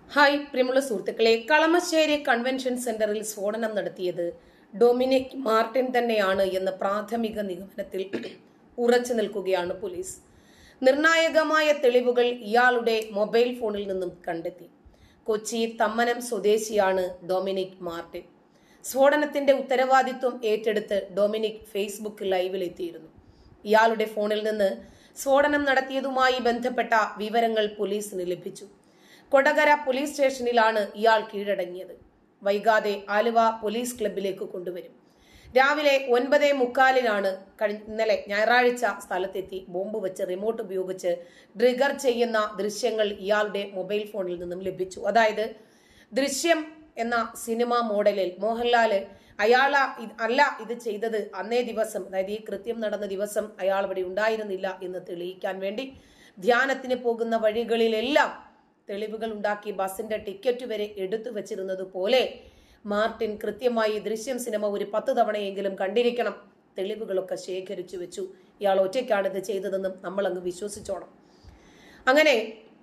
Hi പ്രിയമുള്ള സുഹൃത്തുക്കളെ Kalamassery convention സെന്ററിൽ സ്ഫോടനം നടത്തിയത് ഡൊമിനിക് മാർട്ടിൻ തന്നെയാണ് എന്ന പ്രാഥമിക നിഗമനത്തിൽ ഉറച്ചു നിൽക്കുകയാണ് പോലീസ് നിർണായകമായ തെളിവുകൾ ഇയാളുടെ മൊബൈൽ ഫോണിൽ നിന്നും കണ്ടെത്തി കൊച്ചി തമ്മനം സ്വദേശിയാണ് ഡൊമിനിക് മാർട്ടിൻ സ്ഫോടനത്തിന്റെ ഉത്തരവാദിത്വം ഏറ്റെടുത്ത് ഡൊമിനിക് ഫേസ്ബുക്ക് ലൈവിൽ എത്തിയിരുന്നു ഇയാളുടെ ഫോണിൽ നിന്ന് സ്ഫോടനം നടത്തിയതുമായി ബന്ധപ്പെട്ട വിവരങ്ങൾ പോലീസിന് ലഭിച്ചു കൊടകര പോലീസ് സ്റ്റേഷനിലാണ് ഇയാൾ കീഴടങ്ങിയത് വൈകാതെ ആലുവ പോലീസ് ക്ലബിലേക്ക് കൊണ്ടുവരും രാവിലെ ഒൻപതേ മുക്കാലിനാണ് കഴിഞ്ഞ ഇന്നലെ ഞായറാഴ്ച സ്ഥലത്തെത്തി ബോംബ് വെച്ച് റിമോട്ട് ഉപയോഗിച്ച് ട്രിഗർ ചെയ്യുന്ന ദൃശ്യങ്ങൾ ഇയാളുടെ മൊബൈൽ ഫോണിൽ നിന്നും ലഭിച്ചു അതായത് ദൃശ്യം എന്ന സിനിമ മോഡലിൽ മോഹൻലാല് അയാള ഇത് അല്ല ഇത് ചെയ്തത് അന്നേ ദിവസം അതായത് ഈ കൃത്യം നടന്ന ദിവസം അയാൾ അവിടെ ഉണ്ടായിരുന്നില്ല എന്ന് തെളിയിക്കാൻ വേണ്ടി ധ്യാനത്തിന് പോകുന്ന വഴികളിലെല്ലാം തെളിവുകൾ ഉണ്ടാക്കി ബസിന്റെ ടിക്കറ്റ് വരെ എടുത്തു വെച്ചിരുന്നത് പോലെ മാർട്ടിൻ കൃത്യമായി ദൃശ്യം സിനിമ ഒരു പത്ത് തവണയെങ്കിലും കണ്ടിരിക്കണം തെളിവുകളൊക്കെ ശേഖരിച്ചു വെച്ചു ഇയാൾ ഒറ്റയ്ക്കാണ് ഇത് ചെയ്തതെന്നും നമ്മൾ അങ്ങ് വിശ്വസിച്ചോണം അങ്ങനെ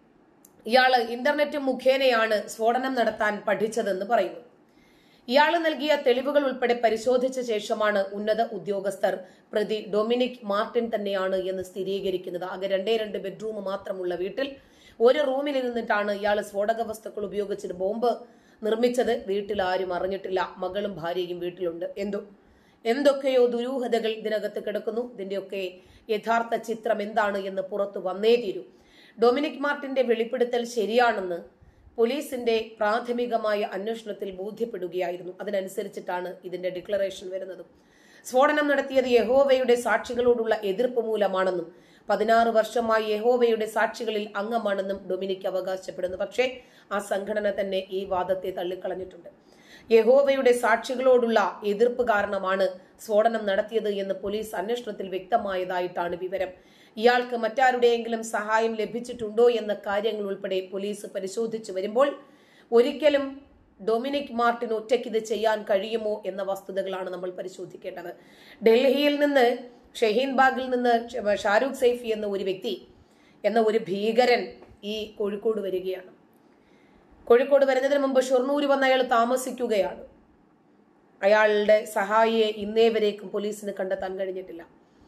ഇയാള് ഇന്റർനെറ്റ് മുഖേനയാണ് സ്ഫോടനം നടത്താൻ പഠിച്ചതെന്ന് പറയുന്നു ഇയാൾ നൽകിയ തെളിവുകൾ ഉൾപ്പെടെ പരിശോധിച്ച ശേഷമാണ് ഉന്നത ഉദ്യോഗസ്ഥർ പ്രതി ഡൊമിനിക് മാർട്ടിൻ തന്നെയാണ് എന്ന് സ്ഥിരീകരിക്കുന്നത് ആകെ രണ്ടേ രണ്ട് ബെഡ്റൂം മാത്രമുള്ള വീട്ടിൽ ഒരു റൂമിൽ ഇരുന്നിട്ടാണ് ഇയാൾ സ്ഫോടക വസ്തുക്കൾ ഉപയോഗിച്ചിട്ട് ബോംബ് നിർമ്മിച്ചത് വീട്ടിൽ ആരും അറിഞ്ഞിട്ടില്ല മകളും ഭാര്യയും വീട്ടിലുണ്ട് എന്തോ എന്തൊക്കെയോ ദുരൂഹതകൾ ഇതിനകത്ത് കിടക്കുന്നു ഇതിന്റെയൊക്കെ യഥാർത്ഥ ചിത്രം എന്താണ് എന്ന് പുറത്തു വന്നേ തീരൂ ഡൊമിനിക് മാർട്ടിന്റെ വെളിപ്പെടുത്തൽ ശരിയാണെന്ന് പോലീസിന്റെ പ്രാഥമികമായ അന്വേഷണത്തിൽ ബോധ്യപ്പെടുകയായിരുന്നു അതിനനുസരിച്ചിട്ടാണ് ഇതിന്റെ ഡിക്ലറേഷൻ വരുന്നത് സ്ഫോടനം നടത്തിയത് യഹോവയുടെ സാക്ഷികളോടുള്ള എതിർപ്പ് മൂലമാണെന്നും പതിനാറ് വർഷമായി യഹോവയുടെ സാക്ഷികളിൽ അംഗമാണെന്നും ഡൊമിനിക് അവകാശപ്പെടുന്നു പക്ഷേ ആ സംഘടന തന്നെ ഈ വാദത്തെ തള്ളിക്കളഞ്ഞിട്ടുണ്ട് യഹോവയുടെ സാക്ഷികളോടുള്ള എതിർപ്പ് കാരണമാണ് സ്ഫോടനം നടത്തിയത് എന്ന് പോലീസ് അന്വേഷണത്തിൽ വ്യക്തമായതായിട്ടാണ് വിവരം ഇയാൾക്ക് മറ്റാരുടെയെങ്കിലും സഹായം ലഭിച്ചിട്ടുണ്ടോ എന്ന കാര്യങ്ങൾ ഉൾപ്പെടെ പോലീസ് പരിശോധിച്ചു വരുമ്പോൾ ഒരിക്കലും ഡൊമിനിക് മാർട്ടിൻ ഒറ്റയ്ക്ക് ഇത് ചെയ്യാൻ കഴിയുമോ എന്ന വസ്തുതകളാണ് നമ്മൾ പരിശോധിക്കേണ്ടത് ഡൽഹിയിൽ നിന്ന് ഷഹീൻ ബാഗിൽ നിന്ന് ഷാരൂഖ് സൈഫി എന്ന ഒരു വ്യക്തി എന്ന ഒരു ഭീകരൻ ഈ കോഴിക്കോട് വരികയാണ് കോഴിക്കോട് വരുന്നതിന് മുമ്പ് ഷൊർണൂർ വന്ന് അയാൾ താമസിക്കുകയാണ് അയാളുടെ സഹായിയെ ഇന്നേ വരേക്കും പോലീസിന് കണ്ടെത്താൻ കഴിഞ്ഞിട്ടില്ല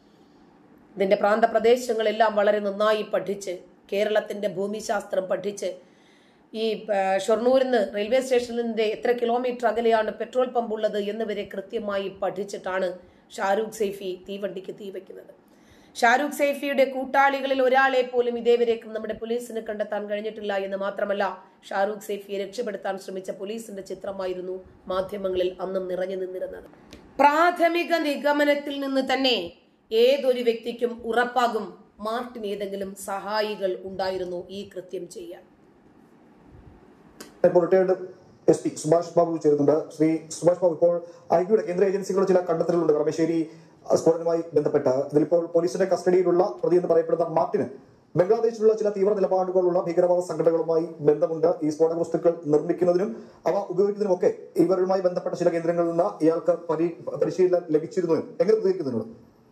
ഇതിന്റെ പ്രാന്തപ്രദേശങ്ങളെല്ലാം വളരെ നന്നായി പഠിച്ച് കേരളത്തിന്റെ ഭൂമിശാസ്ത്രം പഠിച്ച് ഈ ഷൊർണൂരിൽ നിന്ന് റെയിൽവേ സ്റ്റേഷനിന്റെ എത്ര കിലോമീറ്റർ അകലെയാണ് പെട്രോൾ പമ്പ് ഉള്ളത് എന്നിവരെ കൃത്യമായി പഠിച്ചിട്ടാണ് ഷാരൂഖ് സൈഫി തീവണ്ടിക്ക് തീ വയ്ക്കുന്നത് ഷാരൂഖ് സൈഫിയുടെ കൂട്ടാളികളിൽ ഒരാളെ പോലും ഇതേവരേക്കും നമ്മുടെ പോലീസിന് കണ്ടെത്താൻ കഴിഞ്ഞിട്ടില്ല എന്ന് മാത്രമല്ല ഷാരൂഖ് സൈഫിയെ രക്ഷപ്പെടുത്താൻ ശ്രമിച്ച പോലീസിന്റെ ചിത്രമായിരുന്നു മാധ്യമങ്ങളിൽ അന്നും നിറഞ്ഞു നിന്നിരുന്നത് പ്രാഥമിക നിഗമനത്തിൽ നിന്ന് തന്നെ ഏതൊരു വ്യക്തിക്കും ഉറപ്പാകും മാർട്ടിൻ ഏതെങ്കിലും സഹായികൾ ഉണ്ടായിരുന്നു ഈ കൃത്യം ചെയ്യാൻ ഇപ്പോൾ retired S P Subhash Babu ചേരുന്നുണ്ട് ശ്രീ സുഭാഷ് ബാബു ഇപ്പോൾ ഐക്യയുടെ കേന്ദ്ര ഏജൻസികളുടെ ചില കണ്ടെത്തലുകളുണ്ട് കളമശ്ശേരി സ്ഫോടനവുമായി ബന്ധപ്പെട്ട് ഇതിലിപ്പോൾ പോലീസിന്റെ കസ്റ്റഡിയിലുള്ള പ്രതി എന്ന് പറയപ്പെടുന്ന മാർട്ടിന് ബംഗ്ലാദേശിലുള്ള ചില തീവ്ര നിലപാടുകളുള്ള ഭീകരവാദ സംഘടനകളുമായി ബന്ധമുണ്ട് ഈ സ്ഫോടക വസ്തുക്കൾ നിർമ്മിക്കുന്നതിനും അവ ഉപയോഗിക്കുന്നതിനും ഒക്കെ ഇവരുമായി ബന്ധപ്പെട്ട ചില കേന്ദ്രങ്ങളിൽ നിന്ന് ഇയാൾക്ക് പരി പരിശീലനം ലഭിച്ചിരുന്നു എങ്ങനെ പ്രതികരിക്കുന്നതിനോട്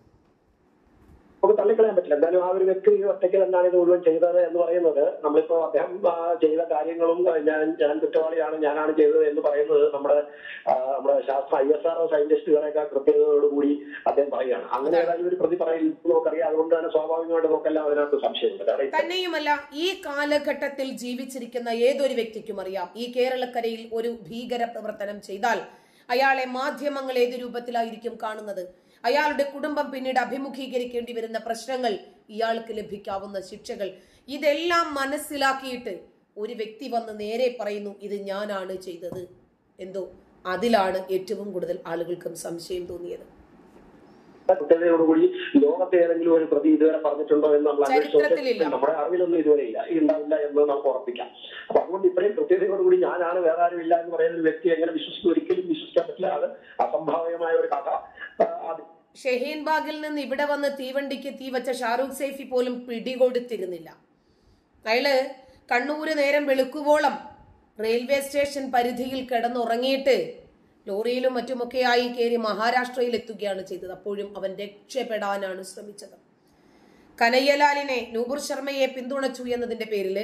നമുക്ക് തള്ളിക്കളയാൻ പറ്റില്ല എന്തായാലും ആ ഒരു വ്യക്തി ഒറ്റയ്ക്ക് തന്നെയാണ് ഇത് മുഴുവൻ ചെയ്തത് എന്ന് പറയുന്നത് നമ്മളിപ്പോ അദ്ദേഹം ആ, ചെയ്ത കാര്യങ്ങളും ആ, ഞാൻ ഞാൻ കുറ്റവാളിയാണ് ഞാനാണ് ചെയ്തത് എന്ന് പറയുന്നത് നമ്മുടെ ആ, നമ്മുടെ ശാസ്ത്ര ഐ എസ് ആർ സയന്റിസ്റ്റുകളെയൊക്കെ കൃത്യതയോടുകൂടി അദ്ദേഹം പറയുകയാണ് അങ്ങനെ ഏതായാലും ഒരു പ്രതി പറയുന്നത് നമുക്കറിയാം അതുകൊണ്ട് തന്നെ സ്വാഭാവികമായിട്ട് നമുക്കെല്ലാം അതിനകത്ത് സംശയമുണ്ട് കാരണം ഇത്ര- തന്നെയുമല്ല ഈ കാലഘട്ടത്തിൽ ജീവിച്ചിരിക്കുന്ന ഏതൊരു വ്യക്തിക്കും അറിയാം ഈ കേരളക്കരയിൽ ഒരു ഭീകര പ്രവർത്തനം ചെയ്താൽ അയാളെ മാധ്യമങ്ങൾ ഏത് രൂപത്തിലായിരിക്കും കാണുന്നത് അയാളുടെ കുടുംബം പിന്നീട് അഭിമുഖീകരിക്കേണ്ടി വരുന്ന പ്രശ്നങ്ങൾ ഇയാൾക്ക് ലഭിക്കാവുന്ന ശിക്ഷകൾ ഇതെല്ലാം മനസ്സിലാക്കിയിട്ട് ഒരു വ്യക്തി വന്ന് നേരെ പറയുന്നു ഇത് ഞാനാണ് ചെയ്തത് എന്തോ അതിലാണ് ഏറ്റവും കൂടുതൽ ആളുകൾക്കും സംശയം തോന്നിയത് കൃത്യതയോടുകൂടി ലോകത്തെ ഏതെങ്കിലും ഒരു പ്രതി ഇതുവരെ പറഞ്ഞിട്ടുണ്ടോ എന്ന് നമ്മൾ അന്വേഷിച്ച് ചരിത്രത്തിലില്ല. നോക്കിയാൽ നമ്മുടെ അറിവിലൊന്നും ഇതുവരെ ഇല്ല ഈ ഉണ്ടാവില്ല എന്ന് നമുക്ക് ഉറപ്പിക്കാം അപ്പൊ അതുകൊണ്ട് ഇത്രയും കൃത്യതയോടുകൂടി ഞാനാണ് വേറെ ആരും ഇല്ല എന്ന് പറയുന്ന ഒരു വ്യക്തി എങ്ങനെ വിശ്വസിക്കും ഒരിക്കലും വിശ്വസിക്കാൻ പറ്റില്ല അത് അസംഭാവ്യമായ ഒരു കഥ ആ, അത് ഷഹീൻ ബാഗിൽ നിന്ന് ഇവിടെ വന്ന് തീവണ്ടിക്ക് തീ വച്ച ഷാറൂഖ് സൈഫി പോലും പിടികൊടുത്തിരുന്നില്ല അയാള് കണ്ണൂര് നേരം വെളുക്കുവോളം റെയിൽവേ സ്റ്റേഷൻ പരിധിയിൽ കിടന്നുറങ്ങിയിട്ട് ലോറിയിലും മറ്റുമൊക്കെയായി കയറി മഹാരാഷ്ട്രയിൽ എത്തുകയാണ് ചെയ്തത് അപ്പോഴും അവൻ രക്ഷപ്പെടാനാണ് ശ്രമിച്ചത് കനയ്യലാലിനെ നൂപുർ ശർമ്മയെ പിന്തുണച്ചു എന്നതിന്റെ പേരിൽ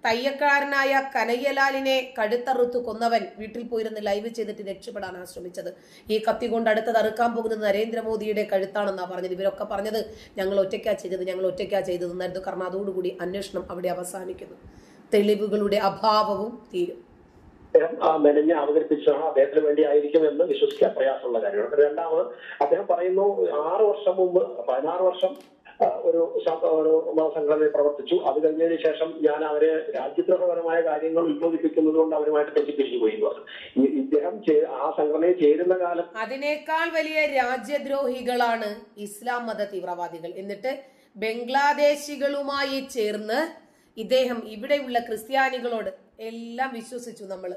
തയ്യക്കാരനായ കനയ്യലാലിനെ കഴുത്തറുത്തു കൊന്നവൻ വീട്ടിൽ പോയിരുന്ന് ലൈവ് ചെയ്തിട്ട് രക്ഷപ്പെടാനാണ് ശ്രമിച്ചത് ഈ കത്തി കൊണ്ട് അടുത്തത് അറുക്കാൻ പോകുന്നത് നരേന്ദ്രമോദിയുടെ കഴുത്താണെന്നാ പറഞ്ഞത് ഇവരൊക്കെ പറഞ്ഞത് ഞങ്ങൾ ഒറ്റയ്ക്കാ ചെയ്തത് ഞങ്ങൾ ഒറ്റയ്ക്കാ ചെയ്തതെന്നായിരുന്നു കാരണം അതോടുകൂടി അന്വേഷണം അവിടെ അവസാനിക്കുന്നു തെളിവുകളുടെ അഭാവവും തീരും അദ്ദേഹം ആ മെനഞ്ഞ് അവതരിപ്പിച്ചതാണ് അദ്ദേഹത്തിന് വേണ്ടി ആയിരിക്കും എന്ന് വിശ്വസിക്കാൻ പ്രയാസമുള്ള കാര്യമാണ് രണ്ടാമത് അദ്ദേഹം പറയുന്നു ആറ് വർഷം മുമ്പ് പതിനാറ് വർഷം ആ, ഒരു സ- ഒരു സംഘടനയിൽ പ്രവർത്തിച്ചു അത് കഴിഞ്ഞതിന് ശേഷം ഞാൻ അവരെ രാജ്യദ്രോഹപരമായ കാര്യങ്ങൾ ഉത്ബോധിപ്പിക്കുന്നത് കൊണ്ട് അവരുമായിട്ട് തെറ്റിപ്പിരിഞ്ഞു പോയി എന്ന് പറഞ്ഞു. ഈ ഇദ്ദേഹം ചേ- ആ സംഘടനയിൽ ചേരുന്ന കാലം അതിനേക്കാൾ വലിയ രാജ്യദ്രോഹികളാണ് ഇസ്ലാം മത തീവ്രവാദികൾ എന്നിട്ട് ബംഗ്ലാദേശികളുമായി ചേർന്ന് ഇദ്ദേഹം ഇവിടെയുള്ള ക്രിസ്ത്യാനികളോട് എല്ലാം വിശ്വസിച്ചു നമ്മള്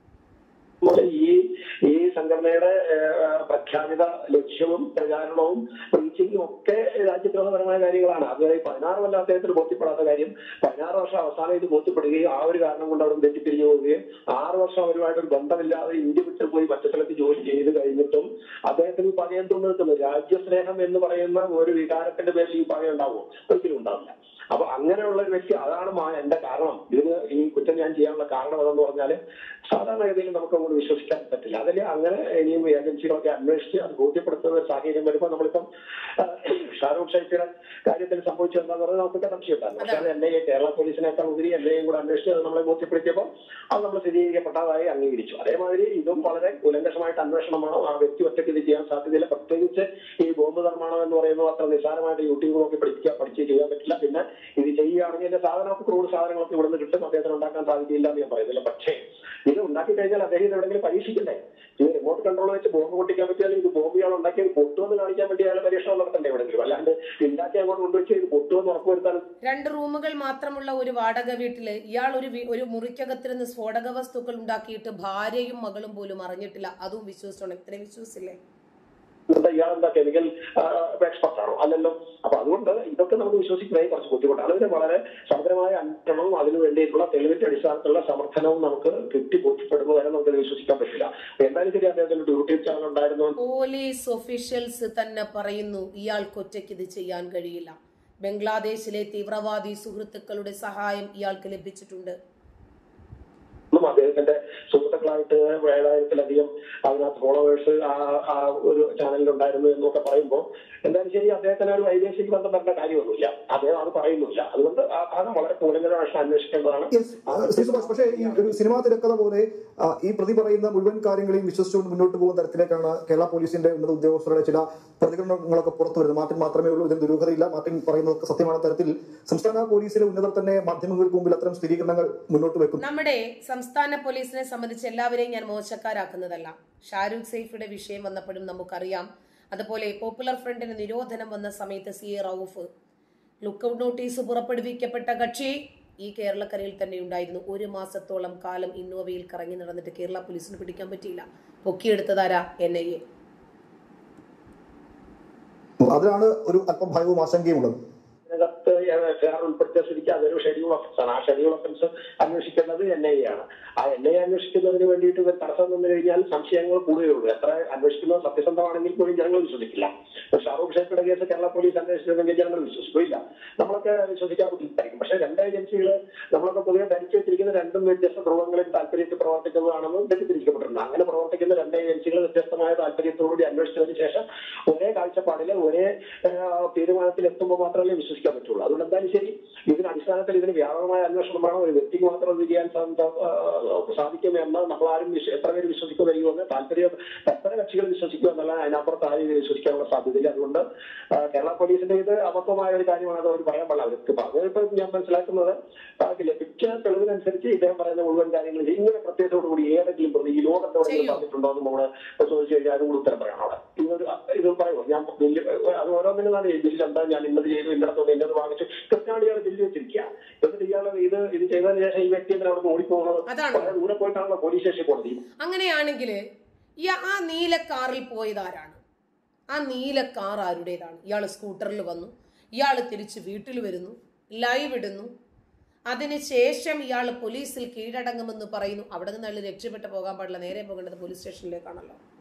നമ്മള് ഈ ഈ സംഘടനയുടെ ഏഹ്, പ്രഖ്യാപിത ലക്ഷ്യവും പ്രചാരണവും റീച്ചിങ്ങും ഒക്കെ രാജ്യദ്രോഹപരമായ കാര്യങ്ങളാണ് അത് ഈ പതിനാറ് കൊല്ലം അദ്ദേഹത്തിന് ബോധ്യപ്പെടാത്ത കാര്യം പതിനാറ് വർഷം അവസാനം ഇത് ബോധ്യപ്പെടുകയും ആ ഒരു കാരണം കൊണ്ട് അവിടെ തെറ്റിപ്പിരിഞ്ഞു പോവുകയും ആറ് വർഷം അവരുമായിട്ട് ഒരു ബന്ധമില്ലാതെ ഇന്ത്യ വിട്ട് പോയി മറ്റു സ്ഥലത്ത് ജോലി ചെയ്ത് കഴിഞ്ഞിട്ടും അദ്ദേഹത്തിന് ഈ പകയം തോന്നു നിൽക്കുന്നു രാജ്യസ്നേഹം എന്ന് പറയുന്ന ഒരു വികാരത്തിന്റെ പേരിൽ ഈ പകയം ഉണ്ടാവുമോ ഒരിക്കലും ഉണ്ടാവില്ല അപ്പൊ അങ്ങനെയുള്ള ഒരു വ്യക്തി അതാണ് മാ- എന്റെ കാരണം ഇതിന് ഈ കുറ്റം ഞാൻ ചെയ്യാനുള്ള കാരണം അതെന്ന് പറഞ്ഞാല് സാധാരണഗതിയിൽ നമുക്ക് അങ്ങോട്ട് വിശ്വസിക്കാൻ പറ്റില്ല അതിൽ അങ്ങനെ ഇനിയും ഏജൻസികളൊക്കെ അന്വേഷിച്ച് അത് ബോധ്യപ്പെടുത്തുന്ന ഒരു സാഹചര്യം വരുമ്പോൾ നമ്മളിപ്പം ആ, ഷാരൂഖ് ഷൈഫിയുടെ കാര്യത്തിൽ സംഭവിച്ചത് എന്താന്ന് പറഞ്ഞാൽ നമുക്കൊക്കെ സംശയം ഉണ്ടായിരുന്നു പക്ഷേ അത് എൻ ഐ എ കേരള പോലീസിനേക്കാൾ ഉപരി എൻ ഐ എയും കൂടെ അന്വേഷിച്ച് അത് നമ്മളെ ബോധ്യപ്പെടുത്തിയപ്പോൾ അത് നമ്മൾ സ്ഥിരീകരിക്കപ്പെട്ടതായി അംഗീകരിച്ചു അതേമാതിരി ഇതും വളരെ കൂലങ്കഷമായിട്ട് അന്വേഷണമാണോ ആ വ്യക്തി ഒറ്റയ്ക്ക് ഇത് ചെയ്യാൻ സാധ്യതയില്ല പ്രത്യേകിച്ച് ഈ ബോംബ് നിർമ്മാണം എന്ന് പറയുന്നത് അത്ര നിസ്സാരമായിട്ട് യൂട്യൂബ് നോക്കി പഠിക്കുക പഠിച്ച് ചെയ്യാൻ പറ്റില്ല പിന്നെ ഇത് ചെയ്യുകയാണെങ്കിൽ ഇതിന്റെ സാധനമൊക്കെ ക്രൂഡ് സാധനങ്ങളൊക്കെ ഇവിടുന്ന് കിട്ടും അദ്ദേഹത്തിന് ഉണ്ടാക്കാൻ സാധിക്കില്ല എന്ന് ഞാൻ പറയുന്നില്ല പക്ഷേ ഇത് ഉണ്ടാക്കി കഴിഞ്ഞാൽ അദ്ദേഹം ഇത് എവിടെയെങ്കിലും പരീക്ഷിക്കണ്ടേ ഇത് റിമോട്ട് കൺട്രോൾ വെച്ച് ബോംബ് പൊട്ടിക്കാൻ പറ്റിയാൽ ഇത് ബോംബ് ഇയാൾ ഉണ്ടാക്കിയത് പൊട്ടുമെന്ന് കാണിക്കാൻ വേണ്ടി അയാൾ പരീക്ഷണം നടത്തണ്ടേ എവിടെയെങ്കിലും അല്ലാണ്ട് ഉണ്ടാക്കി അങ്ങോട്ട് കൊണ്ടുവച്ച് ഇത് പൊട്ടുമെന്ന് ഉറപ്പുവരുത്താൻ രണ്ട് റൂമുകൾ മാത്രമുള്ള ഒരു വാടക വീട്ടില് ഇയാൾ ഒരു വി- ഒരു മുറിക്കകത്തിരുന്ന് സ്ഫോടക വസ്തുക്കൾ ഉണ്ടാക്കിയിട്ട് ഭാര്യയും മകളും പോലും അറിഞ്ഞിട്ടില്ല അതും വിശ്വസിച്ചോണം ഇത്രയും വിശ്വസിച്ചില്ലേ എന്താ ഇയാൾ എന്താ കെമിക്കൽ എക്സ്പെർട്ട് ആണോ അല്ലല്ലോ അപ്പൊ അതുകൊണ്ട് ഇതൊക്കെ നമുക്ക് വിശ്വസിക്കുന്നതായി കുറച്ച് ബുദ്ധിമുട്ടാണ് അതിന് വളരെ സമഗ്രമായ അന്വേഷണവും അതിനു വേണ്ടിയിട്ടുള്ള തെളിവിന്റെ അടിസ്ഥാനത്തിലുള്ള സമർത്ഥനവും നമുക്ക് കിട്ടി ബോധ്യപ്പെടുന്നത് വരെ നമുക്ക് വിശ്വസിക്കാൻ പറ്റില്ല അപ്പൊ എന്തായാലും ശരി അദ്ദേഹത്തിന് ഒരു യൂട്യൂബ് ചാനൽ ഉണ്ടായിരുന്നു പോലീസ് ഒഫീഷ്യൽസ് തന്നെ പറയുന്നു ഇയാൾക്ക് ഒറ്റയ്ക്ക് ഇത് ചെയ്യാൻ കഴിയില്ല ബംഗ്ലാദേശിലെ തീവ്രവാദി സുഹൃത്തുക്കളുടെ സഹായം ഇയാൾക്ക് ലഭിച്ചിട്ടുണ്ട് ഒന്നും അദ്ദേഹത്തിന്റെ സുഹൃത്തുക്കളായിട്ട് ഏഴായിരത്തിലധികം അതിനകത്ത് ഫോളോവേഴ്സ് ആ ആ ഒരു ചാനലിൽ ഉണ്ടായിരുന്നു എന്നൊക്കെ പറയുമ്പോൾ എന്തായാലും ശരി അദ്ദേഹത്തിന് ഒരു വൈദേശിക ബന്ധം വരേണ്ട കാര്യമൊന്നുമില്ല അദ്ദേഹം അത് പറയുന്നില്ല അതുകൊണ്ട് ആ ഭാഗം വളരെ കൂലങ്കരമായിട്ട് അന്വേഷിക്കേണ്ടതാണ് യെസ് ശ്രീ സുഭാഷ് പക്ഷേ ഈ ഒരു സിനിമാ തിരക്കഥ പോലെ ആ, ഈ പ്രതി പറയുന്ന മുഴുവൻ കാര്യങ്ങളെയും വിശ്വസിച്ചുകൊണ്ട് മുന്നോട്ട് പോകുന്ന തരത്തിലേക്കാണ് കേരള പോലീസിന്റെ ഉന്നത ഉദ്യോഗസ്ഥരുടെ ചില പ്രതികരണങ്ങളൊക്കെ പുറത്തു വരുന്നത് മാർട്ടിൻ മാത്രമേ ഉള്ളൂ ഇതിന് ദുരൂഹതയില്ല മാർട്ടിൻ പറയുന്നതൊക്കെ സത്യமான തരത്തിൽ സംസ്ഥാന പോലീസിലെ ഉന്നതർ തന്നെ മാധ്യമങ്ങൾക്ക് മുമ്പിൽ അത്തരം സ്ഥിരീകരണങ്ങൾ മുന്നോട്ട് വെക്കുന്നു നമ്മുടെ സംസ്ഥാന പോലീസിനെ സംബന്ധിച്ച് എല്ലാവരെയും ഞാൻ മോശക്കാരാക്കുന്നതല്ല ഷാരൂഖ് സൈഫിയുടെ വിഷയം വന്നപ്പോഴും നമുക്കറിയാം അതുപോലെ പോപ്പുലർ ഫ്രണ്ടിന് നിരോധനം വന്ന സമയത്ത് C A Rauf lookout notice പുറപ്പെടുവിക്കപ്പെട്ട കക്ഷി ഈ കേരളക്കരയിൽ തന്നെ ഉണ്ടായിരുന്നു ഒരു മാസത്തോളം കാലം ഇന്നോവയിൽ കറങ്ങി നടന്നിട്ട് കേരള പോലീസിന് പിടിക്കാൻ പറ്റിയില്ല പൊക്കിയെടുത്തതാരാ എൻ ഐ എ അതിലാണ് ഒരു അല്പം ഭയവും ആശങ്കയും ഉള്ളത് ഇതിനകത്ത് എഫ്ഐആർ ഉൾപ്പെടുത്തിയ സ്ഥിതിക്ക് അതൊരു ഷെഡ്യൂൾ ഓഫൻസ് ആണ് ആ ഷെഡ്യൂൾ ഓഫൻസ് അന്വേഷിക്കേണ്ടത് എൻ ഐ ആണ് ആ എൻ ഐ അന്വേഷിക്കുന്നതിന് വേണ്ടിയിട്ട് ഇവർ തടസ്സം നിന്ന് കഴിഞ്ഞാൽ സംശയങ്ങൾ കൂടുകയുള്ളൂ എത്ര അന്വേഷിക്കുന്നത് സത്യസന്ധമാണെങ്കിൽ പോലും ജനങ്ങൾ വിശ്വസിക്കില്ല ഇപ്പൊ ഷാറൂഖ് ഷേഖിയുടെ കേസ് കേരള പോലീസ് അന്വേഷിച്ചിരുന്നെങ്കിൽ ജനങ്ങൾ വിശ്വസിക്കില്ല നമ്മളൊക്കെ വിശ്വസിക്കാൻ ബുദ്ധിമുട്ടായിരിക്കും പക്ഷേ രണ്ട് ഏജൻസികൾ നമ്മളൊക്കെ പൊതുവെ ധരിച്ചു വെച്ചിരിക്കുന്ന രണ്ടും വ്യത്യസ്ത ധ്രുവങ്ങളിൽ താല്പര്യത്തിൽ പ്രവർത്തിക്കുന്നതാണെന്ന് തെറ്റിദ്ധരിക്കപ്പെട്ടിട്ടുണ്ട് അങ്ങനെ പ്രവർത്തിക്കുന്ന രണ്ട് ഏജൻസികൾ വ്യത്യസ്തമായ താല്പര്യത്തോടുകൂടി അന്വേഷിച്ചതിന് ശേഷം ഒരേ കാഴ്ചപ്പാടില് ഒരേ ആ, തീരുമാനത്തിൽ എത്തുമ്പോൾ മാത്രമേ വിശ്വസിക്കാൻ പറ്റുള്ളൂ അതുകൊണ്ട് എന്തായാലും ശരി ഇതിന് അടിസ്ഥാനത്തിൽ ഇതിന് വ്യാപകമായ അന്വേഷണം വേണം ഒരു വ്യക്തിക്ക് മാത്രം ഇത് ചെയ്യാൻ സാ- ആ, സാധിക്കും എന്ന് നമ്മളാരും വിശ്വ- എത്ര പേര് വിശ്വസിക്കുമെന്ന് താല്പര്യം എത്ര കക്ഷികൾ വിശ്വസിക്കും എന്നുള്ള അതിനപ്പുറത്ത് ആരും ഇത് വിശ്വസിക്കാനുള്ള സാധ്യതയില്ല അതുകൊണ്ട് ആ, കേരള പോലീസിന്റെ ഇത് അബദ്ധമായ ഒരു കാര്യമാണ് അത് അവർ പറയാൻ പാടില്ല അവർക്ക് പറഞ്ഞതിപ്പോ ഞാൻ മനസ്സിലാക്കുന്നത് ആ, ലഭിച്ച തെളിവിനനുസരിച്ച് ഇദ്ദേഹം പറയുന്ന മുഴുവൻ കാര്യങ്ങൾ ചെയ്യും. ഇങ്ങനെ പ്രത്യേകത്തോടുകൂടി ഏതെങ്കിലും പ്രതി ഈ ലോകത്തെവിടെയെങ്കിലും ചെയ്യും. പറഞ്ഞിട്ടുണ്ടോ എന്ന് നമ്മള് ചോദിച്ചു കഴിഞ്ഞാൽ അതിന് കൂടി ഉത്തരം പറയണം അവിടെ ഇതൊരു ഇത് പറയുമോ ഞാൻ ബില്ല് അത് ഓരോന്നിനാണ് ബില്ല് എന്താ ഞാൻ ഇന്നത് ചെയ്തു ഇന്നടത്തോന്ന് ഇന്നത് വാങ്ങിച്ചു കൃത്യമായിട്ട് ഇയാൾ ബില്ല് വെച്ചിരിക്കുക എന്നിട്ട് ഇയാൾ ഇത് ഇത് ചെയ്തതിന് ശേഷം ഈ വ്യക്തി എന്തിനാ അവിടെ ഓടിപ്പോകുന്നത് അതാണ്. വളരെ ദൂരെ പോയിട്ടാണല്ലോ പോലീസ് സ്റ്റേഷനിൽ പോണത് ഈ അങ്ങനെയാണെങ്കിൽ ഈ ആ നീല കാറിൽ പോയതാരാണ് ആ നീല കാർ ആരുടേതാണ് ഇയാൾ സ്കൂട്ടറിൽ വന്നു ഇയാൾ തിരിച്ച് വീട്ടിൽ വരുന്നു ലൈവ് ഇടുന്നു അതിനുശേഷം ഇയാൾ പോലീസിൽ കീഴടങ്ങുമെന്ന് പറയുന്നു അവിടെ നിന്ന് അയാൾ രക്ഷപ്പെട്ട് പോകാൻ പാടില്ല നേരെ പോകേണ്ടത് പോലീസ് സ്റ്റേഷനിലേക്കാണല്ലോ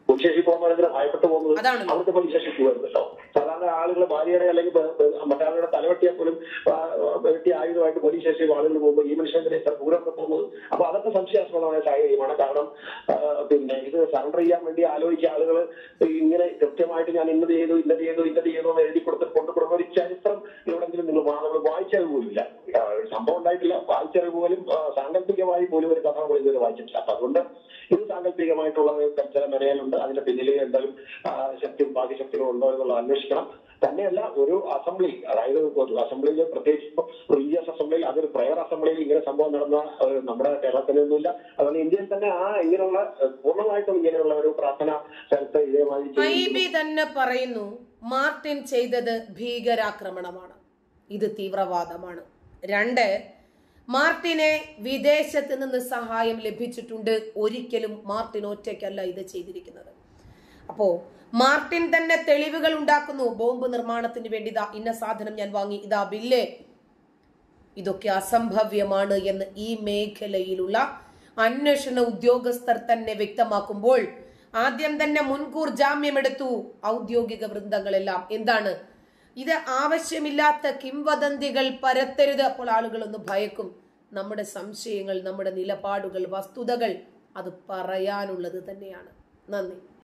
പോലീസ് സ്റ്റേഷനിൽ പോകുന്നവരെന്തിനാ ഭയപ്പെട്ടു പോകുന്നത് അതാണല്ലോ. അവിടുത്തെ പോലീസ് സ്റ്റേഷനിൽ പോകുമല്ലോ സാധാരണ ആളുകൾ ഭാര്യയുടെ അല്ലെങ്കിൽ ബ- ബ- മറ്റാളുടെ തലവെട്ടിയാൽ പോലും ആ, വെട്ടി ആയുധമായിട്ട് പോലീസ് സ്റ്റേഷനിൽ ആളുകൾ പോകുമ്പോൾ ഈ മനുഷ്യന്റെ ഇത്ര ദൂരമൊക്കെ പോകുന്നത് അപ്പൊ അതൊക്കെ സംശയാസ്പദമായ സാഹചര്യമാണ് കാരണം ആ, പിന്നെ ഇത് സറണ്ടർ ചെയ്യാൻ വേണ്ടി ആലോചിച്ച ആളുകൾ ഇങ്ങനെ കൃത്യമായിട്ട് ഞാൻ ഇന്നത് ചെയ്തു ഇന്നത് ചെയ്തു ഇന്നത് ചെയ്തു എന്ന് എഴുതി കൊടുത്ത് കൊണ്ടുകൊടുക്കുന്ന ഒരു ചരിത്രം എവിടെങ്കിലും നിങ്ങൾ നമ്മൾ വായിച്ചത് പോലുമില്ല ആ, ഒരു സംഭവം ഉണ്ടായിട്ടില്ല വായിച്ചത് പോലും ആ, സാങ്കല്പികമായി പോലും ഒരു കഥ നമ്മൾ ഇതുവരെ വായിച്ചിട്ടില്ല അപ്പൊ അതുകൊണ്ട് ഇത് സാങ്കല്പികമായിട്ടുള്ള ചില മെനയലുണ്ട് അതിന്റെ പിന്നിൽ എന്തായാലും ആ, ശക്തിയും ബാഹ്യശക്തികളും ഉണ്ടോ എന്നുള്ളത് അന്വേഷിക്കണം തന്നെയല്ല ഒരു അസംബ്ലി അതായത് ഒരു അസംബ്ലിയിൽ പ്രത്യേകിച്ച് ഇപ്പൊ റിലീജിയസ് അസംബ്ലിയിൽ അതൊരു പ്രയർ അസംബ്ലിയിൽ ഇങ്ങനെ സംഭവം നടന്ന ആ, നമ്മുടെ കേരളത്തിലൊന്നുമില്ല അതുകൊണ്ട് ഇന്ത്യയിൽ തന്നെ ആ ഇങ്ങനെയുള്ള ആ, പൂർണ്ണമായിട്ടും ഇങ്ങനെയുള്ള ഒരു പ്രാർത്ഥന സ്ഥലത്ത് ഇതേമാതിരി ഐ ചെയ്യുന്നു. ബി തന്നെ പറയുന്നു മാർട്ടിൻ ചെയ്തത് ഭീകരാക്രമണമാണ് ഇത് തീവ്രവാദമാണ് രണ്ട് മാർട്ടിനെ വിദേശത്ത് നിന്ന് സഹായം ലഭിച്ചിട്ടുണ്ട് ഒരിക്കലും മാർട്ടിൻ ഒറ്റയ്ക്കല്ല ഇത് ചെയ്തിരിക്കുന്നത് അപ്പോ മാർട്ടിൻ തന്നെ തെളിവുകൾ ഉണ്ടാക്കുന്നു ബോംബ് നിർമ്മാണത്തിന് വേണ്ടി ഇതാ ഇന്ന സാധനം ഞാൻ വാങ്ങി ഇതാ ബില്ലേ ഇതൊക്കെ അസംഭവ്യമാണ് എന്ന് ഈ മേഖലയിലുള്ള അന്വേഷണ ഉദ്യോഗസ്ഥർ തന്നെ വ്യക്തമാക്കുമ്പോൾ ആദ്യം തന്നെ മുൻകൂർ ജാമ്യമെടുത്തു ഔദ്യോഗിക വൃന്ദങ്ങളെല്ലാം എന്താണ് ഇത് ആവശ്യമില്ലാത്ത കിംവദന്തികൾ പരത്തരുത് അപ്പോൾ ആളുകൾ ഒന്ന് ഭയക്കും നമ്മുടെ സംശയങ്ങൾ നമ്മുടെ നിലപാടുകൾ വസ്തുതകൾ അത് പറയാനുള്ളത് തന്നെയാണ് നന്ദി